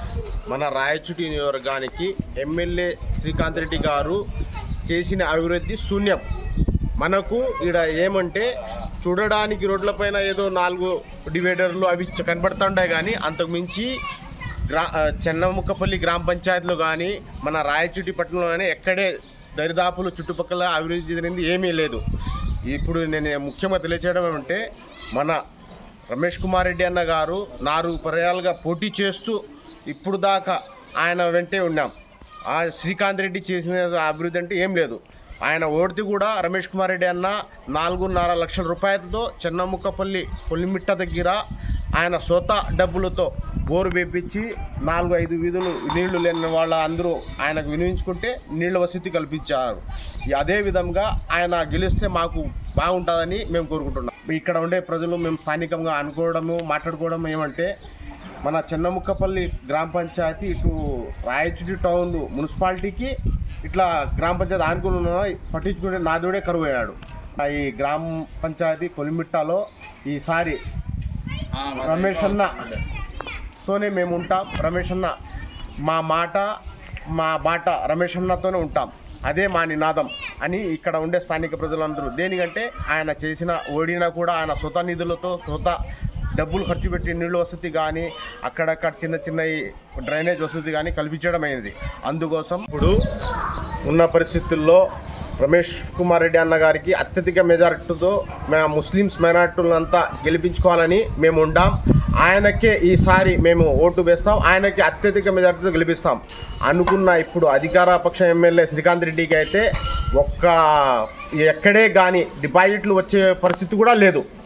మన రాయచుటి నియోజకవర్గానికి ఎమ్మెల్యే శ్రీకాంత్ రెడ్డి గారు చేసిన అభివృద్ధి శూన్యం మనకు ఇక్కడ ఏమంటే చూడడానికి రోడ్లపైన ఏదో నాలుగు డివైడర్లు అవి కనబడుతుంటాయి కానీ అంతకు మించి గ్రా ఆ, చెన్నముక్కపల్లి గ్రామ పంచాయతీలో కానీ మన రాయచుటి పట్టణంలో కానీ ఎక్కడే దరిదాపులు చుట్టుపక్కల అభివృద్ధి జరిగింది ఏమీ లేదు ఇప్పుడు నేను ముఖ్యంగా తెలియచేయడం ఏమంటే మన రమేష్ కుమార్ రెడ్డి అన్న గారు నాలుగు పర్యాలుగా పోటీ చేస్తూ ఇప్పుడు దాకా ఆయన వెంటే ఉన్నాం ఆ శ్రీకాంత్ రెడ్డి చేసిన అభివృద్ధి అంటే ఏం లేదు ఆయన ఓడితే కూడా రమేష్ కుమార్ రెడ్డి అన్న నాలుగున్నర లక్షల రూపాయలతో చెన్నముక్కపల్లి పొలిమిట్ట దగ్గర ఆయన సొంత డబ్బులతో బోరు వేపించి నాలుగు ఐదు వీధులు నీళ్లు లేని వాళ్ళ అందరూ ఆయనకు వినియోగించుకుంటే నీళ్ల వసతి కల్పించారు ఈ అదే విధంగా ఆయన గెలిస్తే మాకు బాగుంటుందని మేము కోరుకుంటున్నాం ఇక్కడ ఉండే ప్రజలు మేము స్థానికంగా అనుకోవడము మాట్లాడుకోవడం ఏమంటే మన చెన్నముక్కపల్లి గ్రామ పంచాయతీ ఇటు రాయచుడి టౌన్ మున్సిపాలిటీకి ఇట్లా గ్రామ పంచాయతీ ఆనుకుని ఉన్న పట్టించుకునే నాదుడే కరువు అయ్యాడు ఈ గ్రామ పంచాయతీ కొలిమిట్టాలో ఈసారి రమేష్ అన్న తోనే మేము ఉంటాం రమేష్ అన్న మా మాట మా బాట రమేష్ అన్నతోనే ఉంటాం అదే మా నినాదం అని ఇక్కడ ఉండే స్థానిక ప్రజలందరూ దేనికంటే ఆయన చేసిన ఓడినా కూడా ఆయన సొంత నిధులతో సొంత డబ్బులు ఖర్చు పెట్టి నీళ్ళు వసతి కానీ అక్కడక్కడ చిన్న చిన్న ఈ డ్రైనేజ్ వసతి కానీ కల్పించడం అయింది అందుకోసం ఇప్పుడు ఉన్న పరిస్థితుల్లో రమేష్ కుమార్ రెడ్డి అన్న గారికి అత్యధిక మెజారిటీతో మా ముస్లిమ్స్ మైనార్టీలంతా గెలిపించుకోవాలని మేము ఉండాం ఆయనకే ఈసారి మేము ఓటు వేస్తాం ఆయనకి అత్యధిక మెజారిటీతో గెలిపిస్తాం అనుకున్న ఇప్పుడు అధికార పక్ష ఎమ్మెల్యే శ్రీకాంత్ రెడ్డికి అయితే ఒక్క ఎక్కడే కానీ డిపాజిట్లు వచ్చే పరిస్థితి కూడా లేదు